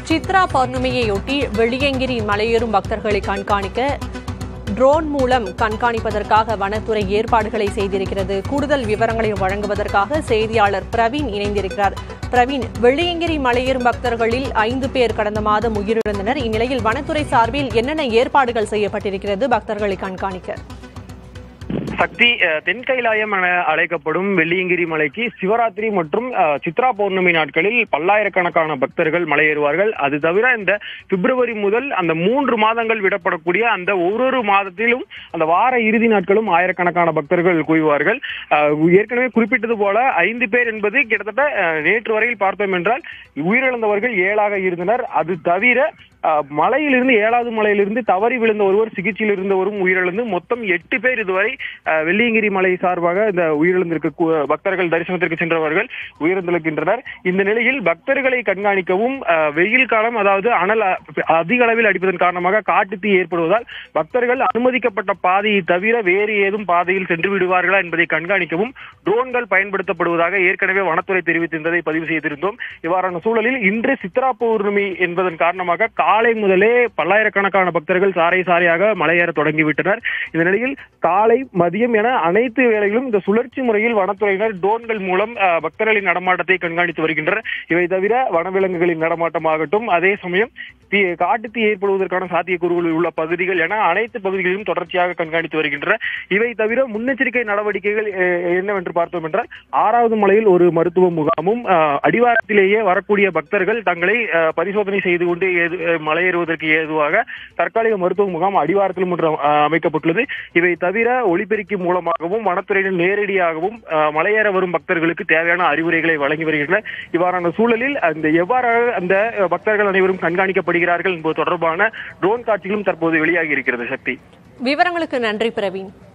சித்ரா பௌர்ணமியையொட்டி வெள்ளியங்கிரி மலையேறும் பக்தர்களை கண்காணிக்க ட்ரோன் மூலம் கண்காணிப்பதற்காக வனத்துறை ஏற்பாடுகளை செய்திருக்கிறது கூடுதல் விவரங்களை வழங்குவதற்காக செய்தியாளர் பிரவீன் இணைந்திருக்கிறார் பிரவீன் வெள்ளியங்கிரி மலையேறும் பக்தர்களில் ஐந்து பேர் கடந்த மாதம் உயிரிழந்தனர் இந்நிலையில் வனத்துறை சார்பில் என்னென்ன ஏற்பாடுகள் செய்யப்பட்டிருக்கிறது பக்தர்களை கண்காணிக்க சக்தி அஹ், தென்கைலாயம் என அழைக்கப்படும் வெள்ளியங்கிரி மலைக்கு சிவராத்திரி மற்றும் அஹ், சித்ரா பௌர்ணமி நாட்களில் பல்லாயிரக்கணக்கான பக்தர்கள் மலையேறுவார்கள் அது தவிர இந்த பிப்ரவரி முதல் அந்த மூன்று மாதங்கள் விடப்படக்கூடிய அந்த ஒரு ஒரு மாதத்திலும் அந்த வார இறுதி நாட்களும் ஆயிரக்கணக்கான பக்தர்கள் குவிவார்கள் அஹ், ஏற்கனவே குறிப்பிட்டது போல ஐந்து பேர் என்பது கிட்டத்தட்ட அஹ், நேற்று வரையில் பார்த்தோம் என்றால் உயிரிழந்தவர்கள் ஏழாக இருந்தனர் அது தவிர அஹ், மலையிலிருந்து ஏழாவது மலையிலிருந்து தவறி விழுந்த ஒருவர் சிகிச்சையில் இருந்தவரும் உயிரிழந்து மொத்தம் எட்டு பேர் இதுவரை அஹ், வெள்ளியங்கிரி மலை சார்பாக இந்த உயிரிழந்திருக்க கு- பக்தர்கள் தரிசனத்திற்கு சென்றவர்கள் உயிரிழந்திருக்கின்றனர் இந்த நிலையில் பக்தர்களை கண்காணிக்கவும் அஹ், வெயில் காலம் அதாவது அனல் அ- அதிக அளவில் அடிப்பதன் காரணமாக காட்டுத்தீ ஏற்படுவதால் பக்தர்கள் அனுமதிக்கப்பட்ட பாதையை தவிர வேறு ஏதும் பாதையில் சென்று விடுவார்களா என்பதை கண்காணிக்கவும் ட்ரோன்கள் பயன்படுத்தப்படுவதாக ஏற்கனவே வனத்துறை தெரிவித்திருந்ததை பதிவு செய்திருந்தோம் இவ்வாறான சூழலில் இன்று சித்ரா பௌர்ணமி என்பதன் காரணமாக காலை முதலே பல்லாயிரக்கணக்கான பக்தர்கள் சாறை சாறையாக மலையேற தொடங்கிவிட்டனர் இந்த நிலையில் காலை மதியம் என அனைத்து வேளையிலும் இந்த சுழற்சி முறையில் வனத்துறையினர் ட்ரோன்கள் மூலம் அஹ், பக்தர்களின் நடமாட்டத்தை கண்காணித்து வருகின்றனர் இவை தவிர வனவிலங்குகளின் நடமாட்டமாகட்டும் அதே சமயம் தீ காட்டுத்தீ ஏற்படுவதற்கான சாத்தியக்கூறுகள் உள்ள பகுதிகள் என அனைத்து பகுதிகளிலும் தொடர்ச்சியாக கண்காணித்து வருகின்றனர் இவை தவிர முன்னெச்சரிக்கை நடவடிக்கைகள் அஹ், என்னவென்று பார்த்தோம் என்றால் ஆறாவது மலையில் ஒரு மருத்துவ முகாமும் அஹ், அடிவாரத்திலேயே வரக்கூடிய பக்தர்கள் தங்களை அஹ், பரிசோதனை செய்து கொண்டு ஏது- அஹ், மலையேறுவதற்கு ஏதுவாக தற்காலிக மருத்துவ முகாம் அடிவாரத்திலும் ஒன்று அஹ், அமைக்கப்பட்டுள்ளது இவை தவிர ஒளிபெருக்கி மூலமாகவும் வனத்துறையினர் நேரடியாகவும் அஹ், மலையேற வரும் பக்தர்களுக்கு தேவையான அறிவுரைகளை வழங்கி வருகின்றனர் இவ்வாறான சூழலில் அந்த எவ்வாறாக அந்த அஹ், பக்தர்கள் அனைவரும் கண்காணிக்கப்படுகிறார்கள் என்பது தொடர்பான ட்ரோன் காட்சிகளும் தற்போது வெளியாகி இருக்கிறது சக்தி விவரங்களுக்கு நன்றி பிரவீன்